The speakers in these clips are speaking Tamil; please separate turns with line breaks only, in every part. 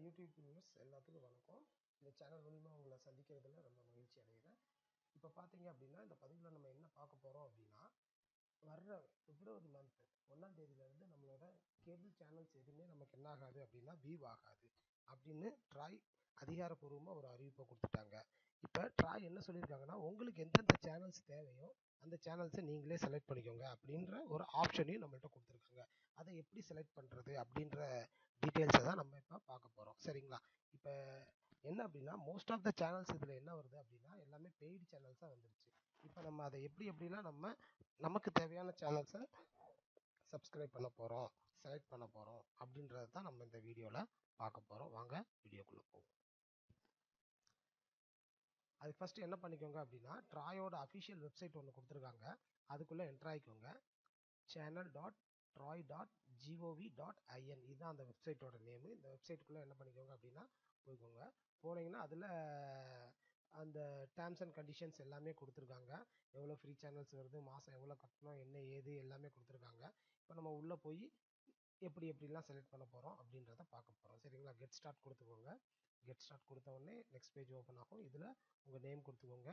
யூடியூப் வியூவர்ஸ் எல்லாத்துக்கும் வணக்கம் இந்த சேனல் மூலிமா உங்களை சந்திக்கிறதுல ரொம்ப மகிழ்ச்சி அடைகிறேன் இப்போ பார்த்தீங்க அப்படின்னா இந்த பதிவில் நம்ம என்ன பார்க்க போகிறோம் அப்படின்னா வர்ற பிப்ரவரி மந்த் ஒன்றாம் தேதியிலேருந்து நம்மளோட கேபிள் சேனல்ஸ் எதுவுமே நமக்கு என்ன ஆகாது அப்படின்னா வியூ ஆகாது அப்படின்னு ட்ராய் அதிகாரப்பூர்வமாக ஒரு அறிவிப்பை கொடுத்துட்டாங்க இப்போ ட்ராய் என்ன சொல்லியிருக்காங்கன்னா உங்களுக்கு எந்தெந்த சேனல்ஸ் தேவையோ அந்த சேனல்ஸை நீங்களே செலக்ட் பண்ணிக்கோங்க அப்படின்ற ஒரு ஆப்ஷனையும் நம்மள்ட்ட கொடுத்துருக்காங்க அதை எப்படி செலக்ட் பண்ணுறது அப்படின்ற டீட்டெயில்ஸை தான் நம்ம இப்போ பார்க்க போகிறோம் சரிங்களா இப்போ என்ன அப்படின்னா மோஸ்ட் ஆஃப் த சேனல்ஸ் இதில் என்ன வருது அப்படின்னா எல்லாமே பெய்டு சேனல்ஸாக வந்துருச்சு இப்போ நம்ம அதை எப்படி எப்படிலாம் நம்ம நமக்கு தேவையான சேனல்ஸை சப்ஸ்கிரைப் பண்ண போகிறோம் செலக்ட் பண்ண போகிறோம் அப்படின்றது தான் நம்ம இந்த வீடியோவில் பார்க்க போகிறோம் வாங்க வீடியோக்குள்ளே போவோம் அது ஃபஸ்ட்டு என்ன பண்ணிக்கோங்க அப்படின்னா ட்ராயோட அஃபிஷியல் வெப்சைட் ஒன்று கொடுத்துருக்காங்க அதுக்குள்ளே என்ட்ரு ஆகிக்கோங்க channel dot TRAI dot GOV dot IN இதுதான் அந்த வெப்சைட்டோட நேமு இந்த வெப்சைட்டுக்குள்ளே என்ன பண்ணிக்கோங்க அப்படின்னா போய்க்கோங்க போனீங்கன்னா அதில் அந்த டேர்ம்ஸ் அண்ட் கண்டிஷன்ஸ் எல்லாமே கொடுத்துருக்காங்க எவ்வளோ ஃப்ரீ சேனல்ஸ் வருது மாதம் எவ்வளோ கட்டணும் என்ன ஏது எல்லாமே கொடுத்துருக்காங்க இப்போ நம்ம உள்ளே போய் எப்படி எப்படிலாம் செலக்ட் பண்ண போகிறோம் அப்படின்றத பார்க்க போகிறோம் சரிங்களா கெட் ஸ்டார்ட் கொடுத்துக்கோங்க கெட் ஸ்டார்ட் கொடுத்த உடனே நெக்ஸ்ட் பேஜ் ஓப்பன் ஆகும் இதில் உங்கள் நேம் கொடுத்துக்கோங்க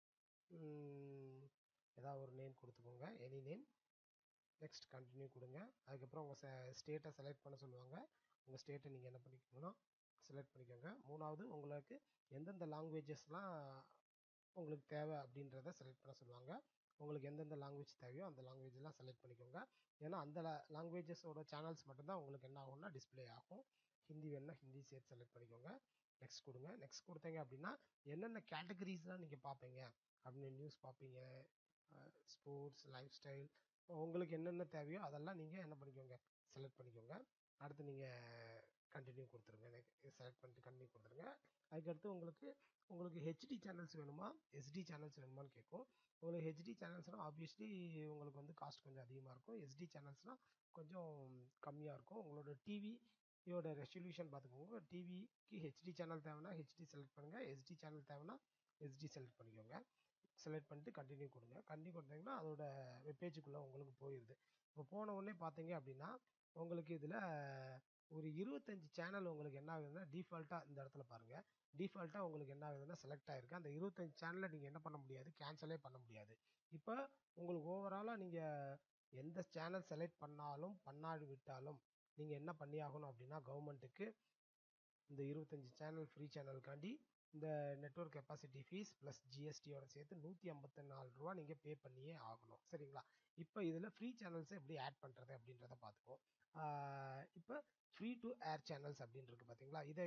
ஏதாவது ஒரு நேம் கொடுத்துக்கோங்க எனி நேம் நெக்ஸ்ட் கண்டினியூ கொடுங்க அதுக்கப்புறம் உங்கள் ஸ்டேட்டை செலக்ட் பண்ண சொல்லுவாங்க உங்கள் ஸ்டேட்டை நீங்கள் என்ன பண்ணிக்கோங்கன்னா செலக்ட் பண்ணிக்கோங்க மூணாவது உங்களுக்கு எந்தெந்த லாங்குவேஜஸ்லாம் உங்களுக்கு தேவை அப்படின்றத செலக்ட் பண்ண சொல்லுவாங்க உங்களுக்கு எந்தெந்த லாங்குவேஜ் தேவையோ அந்த லாங்குவேஜெலாம் செலக்ட் பண்ணிக்கோங்க ஏன்னா அந்த லாங்குவேஜஸோட சேனல்ஸ் மட்டும்தான் உங்களுக்கு என்ன ஆகும்னா டிஸ்பிளே ஆகும் ஹிந்தி வேணுன்னா ஹிந்தி சேர்த்து செலக்ட் பண்ணிக்கோங்க நெக்ஸ்ட் கொடுங்க நெக்ஸ்ட் கொடுத்தீங்க அப்படின்னா என்னென்ன கேட்டகரிஸ்லாம் நீங்கள் பார்ப்பீங்க அப்படின்னு நியூஸ் பார்ப்பீங்க ஸ்போர்ட்ஸ் லைஃப் ஸ்டைல் உங்களுக்கு என்னென்ன தேவையோ அதெல்லாம் நீங்கள் என்ன பண்ணிக்கோங்க செலக்ட் பண்ணிக்கோங்க அடுத்து நீங்கள் கண்டினியூ கொடுத்துருங்க செலக்ட் பண்ணிட்டு கண்டினியூ கொடுத்துருங்க அதுக்கடுத்து உங்களுக்கு உங்களுக்கு ஹெச்டி சேனல்ஸ் வேணுமா எஸ்டி சேனல்ஸ் வேணுமான்னு கேட்கும் உங்களுக்கு ஹெச்டி சேனல்ஸ்னால் ஆப்வியஸ்லி உங்களுக்கு வந்து காஸ்ட் கொஞ்சம் அதிகமாக இருக்கும் எஸ்டி சேனல்ஸ்னால் கொஞ்சம் கம்மியாக இருக்கும் உங்களோட டிவியோட ரெசல்யூஷன் பார்த்துக்கோங்க டிவிக்கு ஹெச்டி சேனல் தேவைன்னா ஹெச்டி செலக்ட் பண்ணுங்கள் எஸ்டி சேனல் தேவைன்னா எஸ்டி செலக்ட் பண்ணிக்கோங்க செலக்ட் பண்ணிட்டு கண்டினியூ கொடுங்க கண்டினியூ கொடுத்தீங்கன்னா அதோட வெப்பேஜுக்குள்ளே உங்களுக்கு போயிடுது இப்போ போன உடனே பார்த்தீங்க அப்படின்னா உங்களுக்கு இதில் ஒரு இருபத்தஞ்சி சேனல் உங்களுக்கு என்ன ஆகுதுன்னா டிஃபால்ட்டாக இந்த இடத்துல பாருங்கள் டிஃபால்ட்டாக உங்களுக்கு என்ன ஆகுதுன்னா செலக்ட் ஆகிருக்கு அந்த இருபத்தஞ்சி சேனலை நீங்கள் என்ன பண்ண முடியாது கேன்சலே பண்ண முடியாது இப்போ உங்களுக்கு ஓவராலாக நீங்கள் எந்த சேனல் செலக்ட் பண்ணாலும் பண்ணாடி விட்டாலும் நீங்கள் என்ன பண்ணி ஆகணும் அப்படின்னா கவர்மெண்ட்டுக்கு இந்த இருபத்தஞ்சி சேனல் ஃப்ரீ சேனலுக்காண்டி இந்த நெட்ஒர்க் கெப்பாசிட்டி ஃபீஸ் ப்ளஸ் ஜிஎஸ்டியோட சேர்த்து நூற்றி ஐம்பத்தி நாலு ரூபா நீங்கள் பே பண்ணியே ஆகணும் சரிங்களா இப்போ இதில் ஃப்ரீ சேனல்ஸை எப்படி ஆட் பண்ணுறது அப்படின்றத பார்த்துப்போம் இப்போ ஃப்ரீ டு ஏர் சேனல்ஸ் அப்படின்னு இருக்குது பார்த்தீங்களா இதை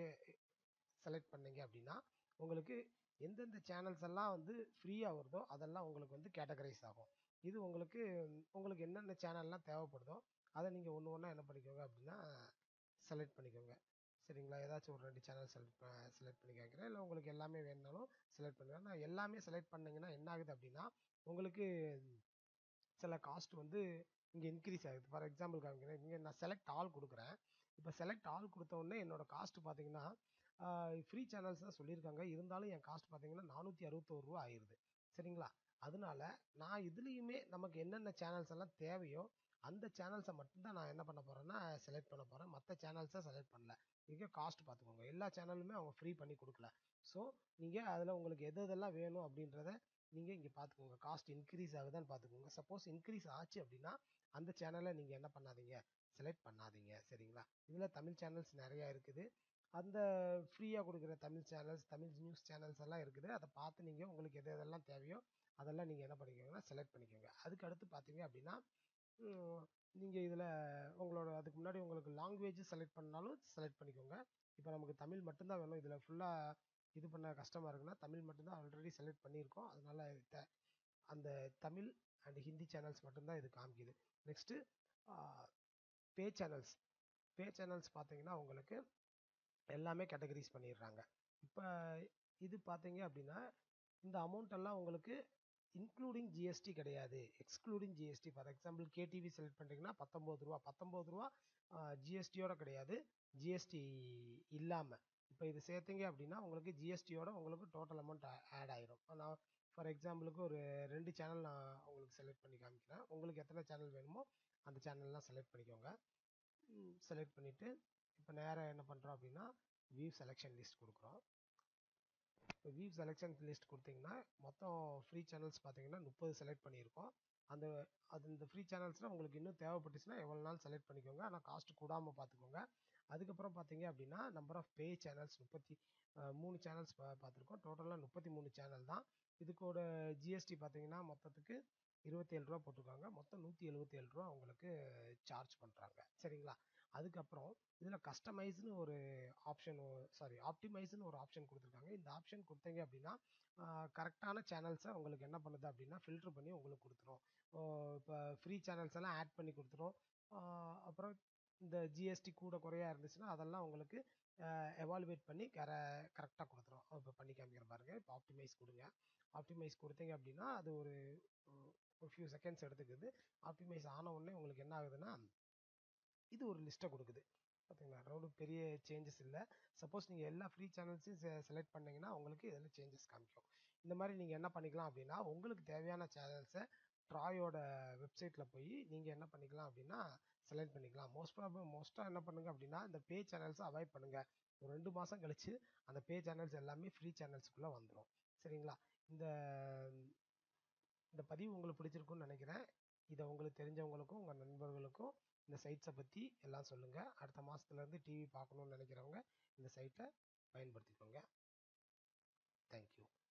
செலக்ட் பண்ணீங்க அப்படின்னா உங்களுக்கு எந்தெந்த சேனல்ஸ் எல்லாம் வந்து ஃப்ரீயாக வருதோ அதெல்லாம் உங்களுக்கு வந்து கேட்டகரைஸ் ஆகும் இது உங்களுக்கு உங்களுக்கு என்னென்ன சேனல்லாம் தேவைப்படுதோ அதை நீங்கள் ஒன்று ஒன்றா என்ன பண்ணிக்கோங்க அப்படின்னா செலக்ட் பண்ணிக்கோங்க சரிங்களா ஏதாச்சும் ஒரு ரெண்டு சேனல் செலக்ட் செலக்ட் பண்ணி கேட்குறேன் இல்லை உங்களுக்கு எல்லாமே வேணுனாலும் செலக்ட் பண்ணுங்கள் நான் எல்லாமே செலக்ட் பண்ணிங்கன்னா என்ன ஆகுது அப்படின்னா உங்களுக்கு சில காஸ்ட் வந்து இங்கே இன்க்ரீஸ் ஆகுது ஃபார் எக்ஸாம்பிள் காமிக்கிறேன் இங்கே நான் செலக்ட் ஆல் கொடுக்குறேன் இப்போ செலக்ட் ஆல் கொடுத்த உடனே என்னோட காஸ்ட் பார்த்தீங்கன்னா ஃப்ரீ சேனல்ஸ் தான் சொல்லியிருக்காங்க இருந்தாலும் என் காஸ்ட் பார்த்தீங்கன்னா நானூற்றி அறுபத்தோரு ரூபா ஆயிடுது சரிங்களா அதனால நான் இதுலேயுமே நமக்கு என்னென்ன சேனல்ஸ் எல்லாம் தேவையோ அந்த சேனல்ஸை மட்டும்தான் நான் என்ன பண்ண போகிறேன்னா செலக்ட் பண்ண போகிறேன் மற்ற சேனல்ஸை செலக்ட் பண்ணல இங்கே காஸ்ட் பார்த்துக்கோங்க எல்லா சேனலுமே அவங்க ஃப்ரீ பண்ணி கொடுக்கல ஸோ நீங்கள் அதில் உங்களுக்கு எது எதெல்லாம் வேணும் அப்படின்றத நீங்கள் இங்கே பார்த்துக்கோங்க காஸ்ட் இன்க்ரீஸ் ஆகுதான்னு பார்த்துக்கோங்க சப்போஸ் இன்க்ரீஸ் ஆச்சு அப்படின்னா அந்த சேனலை நீங்கள் என்ன பண்ணாதீங்க செலக்ட் பண்ணாதீங்க சரிங்களா இதில் தமிழ் சேனல்ஸ் நிறையா இருக்குது அந்த ஃப்ரீயாக கொடுக்குற Tamil channels Tamil news channels எல்லாம் இருக்குது அதை பார்த்து நீங்கள் உங்களுக்கு எது எதெல்லாம் தேவையோ அதெல்லாம் நீங்கள் என்ன பண்ணிக்கோங்கன்னா செலக்ட் பண்ணிக்கோங்க அதுக்கு அடுத்து பார்த்தீங்க அப்படின்னா நீங்கள் இதில் உங்களோட அதுக்கு முன்னாடி உங்களுக்கு லாங்குவேஜ் செலக்ட் பண்ணாலும் செலக்ட் பண்ணிக்கோங்க இப்போ நமக்கு தமிழ் மட்டும்தான் வேணும் இதில் ஃபுல்லாக இது பண்ண கஷ்டமாக இருக்குன்னா தமிழ் மட்டும்தான் ஆல்ரெடி செலக்ட் பண்ணியிருக்கோம் அதனால் அந்த தமிழ் அண்ட் ஹிந்தி சேனல்ஸ் மட்டும்தான் இது காமிக்குது next pay channels pay channels பார்த்தீங்கன்னா உங்களுக்கு எல்லாமே கேட்டகரிஸ் பண்ணிடுறாங்க இப்போ இது பார்த்தீங்க அப்படின்னா இந்த அமௌண்ட் எல்லாம் உங்களுக்கு இன்க்ளூடிங் ஜிஎஸ்டி கிடையாது excluding GST for example KTV select பண்ணுறீங்கன்னா பத்தொம்பது ரூபா பத்தொம்பது ரூபா ஜிஎஸ்டியோட கிடையாது ஜிஎஸ்டி இல்லாமல் இப்போ இது சேர்த்தீங்க அப்படின்னா உங்களுக்கு ஜிஎஸ்டியோட உங்களுக்கு டோட்டல் அமௌண்ட் ஆட் ஆயிரும் நான் ஃபார் எக்ஸாம்பிளுக்கு ஒரு ரெண்டு சேனல் நான் உங்களுக்கு செலக்ட் பண்ணி காமிக்கிறேன் உங்களுக்கு எத்தனை சேனல் வேணுமோ அந்த சேனல்லாம் செலக்ட் பண்ணிக்கோங்க செலக்ட் பண்ணிவிட்டு இப்போ நேராக என்ன பண்ணுறோம் அப்படின்னா வியூ செலெக்ஷன் லிஸ்ட் கொடுக்குறோம் இப்போ வியூ செலெக்ஷன் லிஸ்ட் கொடுத்தீங்கன்னா மொத்தம் ஃப்ரீ சேனல்ஸ் பார்த்தீங்கன்னா முப்பது செலக்ட் பண்ணியிருக்கோம் அந்த அது இந்த ஃப்ரீ சேனல்ஸ்னால் உங்களுக்கு இன்னும் தேவைப்பட்டுச்சுன்னா எவ்வளோ நாள் செலக்ட் பண்ணிக்கோங்க ஆனால் காஸ்ட் கூடாமல் பார்த்துக்கோங்க அதுக்கப்புறம் பார்த்தீங்க அப்படின்னா நம்பர் ஆஃப் பே சேனல்ஸ் முப்பத்தி மூணு சேனல்ஸ் பா பார்த்துருக்கோம் டோட்டலாக முப்பத்தி மூணு சேனல் தான் இதுக்கோட ஜிஎஸ்டி பார்த்தீங்கன்னா மொத்தத்துக்கு இருபத்தேழு ரூபா போட்டிருக்காங்க மொத்தம் நூற்றி எழுபத்தேழு ரூபா உங்களுக்கு சார்ஜ் பண்ணுறாங்க சரிங்களா அதுக்கப்புறம் இதில் கஸ்டமைஸ்னு ஒரு ஆப்ஷன் சாரி ஆப்டிமைஸ்னு ஒரு ஆப்ஷன் கொடுத்துருக்காங்க இந்த ஆப்ஷன் கொடுத்தீங்க அப்படின்னா கரெக்டான சேனல்ஸை உங்களுக்கு என்ன பண்ணுது அப்படின்னா ஃபில்ட்ரு பண்ணி உங்களுக்கு கொடுத்துரும் இப்போ ஃப்ரீ சேனல்ஸ் எல்லாம் ஆட் பண்ணி கொடுத்துரும் அப்புறம் இந்த ஜிஎஸ்டி கூட குறையா இருந்துச்சுன்னா அதெல்லாம் உங்களுக்கு எவாலுவேட் பண்ணி கர கரெக்டாக கொடுத்துரும் இப்போ பண்ணி காமிக்கிற பாருங்க இப்போ ஆப்டிமைஸ் கொடுங்க ஆப்டிமைஸ் கொடுத்தீங்க அப்படின்னா அது ஒரு ஒரு ஃபியூ செகண்ட்ஸ் எடுத்துக்குது ஆப்டிமைஸ் ஆன உடனே உங்களுக்கு என்ன ஆகுதுன்னா இது ஒரு லிஸ்ட்டை கொடுக்குது பார்த்தீங்களா ரொம்ப பெரிய சேஞ்சஸ் இல்லை சப்போஸ் நீங்கள் எல்லா ஃப்ரீ சேனல்ஸையும் செலக்ட் பண்ணிங்கன்னா உங்களுக்கு இதில் சேஞ்சஸ் காமிக்கும் இந்த மாதிரி நீங்கள் என்ன பண்ணிக்கலாம் அப்படின்னா உங்களுக்கு தேவையான சேனல்ஸை ட்ராயோட வெப்சைட்டில் போய் நீங்கள் என்ன பண்ணிக்கலாம் அப்படின்னா செலக்ட் பண்ணிக்கலாம் மோஸ்ட் ப்ராப்ளம் மோஸ்ட்டாக என்ன பண்ணுங்க அப்படின்னா இந்த பே சேனல்ஸை அவாய்ட் பண்ணுங்கள் ஒரு ரெண்டு மாதம் கழிச்சு அந்த பே சேனல்ஸ் எல்லாமே ஃப்ரீ சேனல்ஸ்குள்ளே வந்துடும் சரிங்களா இந்த இந்த பதிவு உங்களுக்கு பிடிச்சிருக்குன்னு நினைக்கிறேன் இதை உங்களுக்கு தெரிஞ்சவங்களுக்கும் உங்கள் நண்பர்களுக்கும் இந்த சைட்ஸை பற்றி எல்லாம் சொல்லுங்கள் அடுத்த மாதத்துலேருந்து டிவி பார்க்கணுன்னு நினைக்கிறவங்க இந்த சைட்டை பயன்படுத்திக்கோங்க தேங்க்யூ